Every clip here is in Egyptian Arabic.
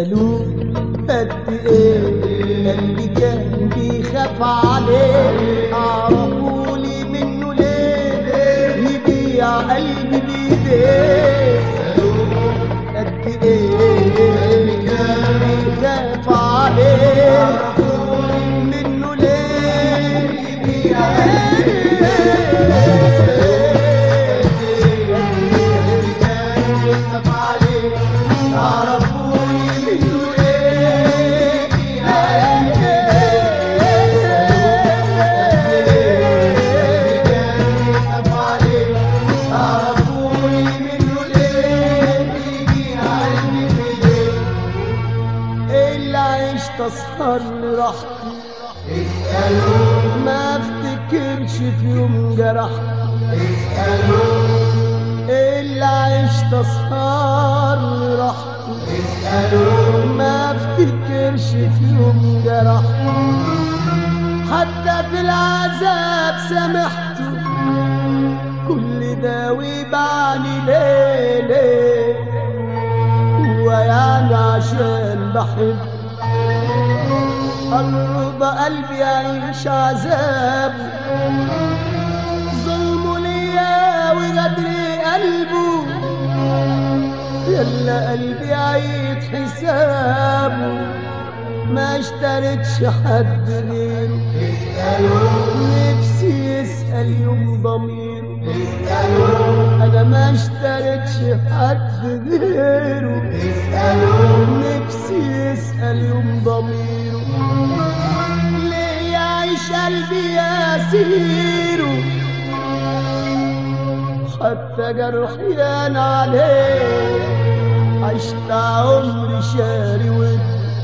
اسألوه قد ايه قلبي كان بيخاف عليه عرفولي منه ليه يبيع قلبي بايديه قد ايه قلبي كان بيخاف عليه منه ليه يبيع اللي عشت اسهر لراحتي ما افتكرش في يوم جرحتي اللي عشت اسهر لراحتي ما افتكرش في يوم جرحتي حتى في العذاب سامحته كل ده ويبعني ليه ليه هو يعني عشان بحب قرب قلبي يعيش عذاب ظلمه ليا وغدر قلبه يلا قلبي يعيد حسابه ما اشتريتش حد غيره نفسي يسأل يوم ضميره انا ما اشتريتش حد غيره نفسي يسأل يوم ضميره ليه يعيش قلبي يسيره حتى جرحي انا عليه عشت عمري شاري ود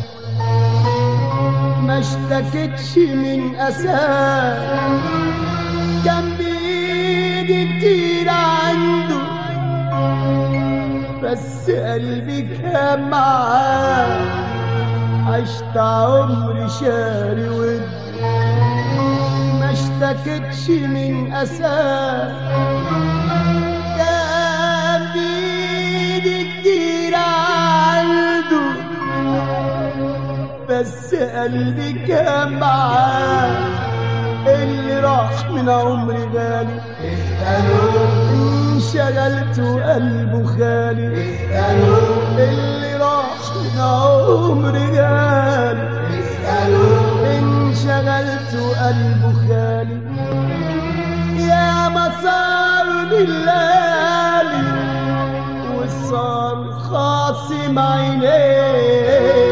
ما اشتكتش من اساه كان بايدي كتير عنده بس قلبي كان معاه عشت عمري شاري ود ما اشتكتش من اساه كان بايدي كتير عنده بس قلبي كان معاه اللي راح من عمري غالي انشغلت وقلبه خالي اللي راح من عمري غالي انشغلت وقلبه خالي يا مسار الليالي والصار خاصم عينيه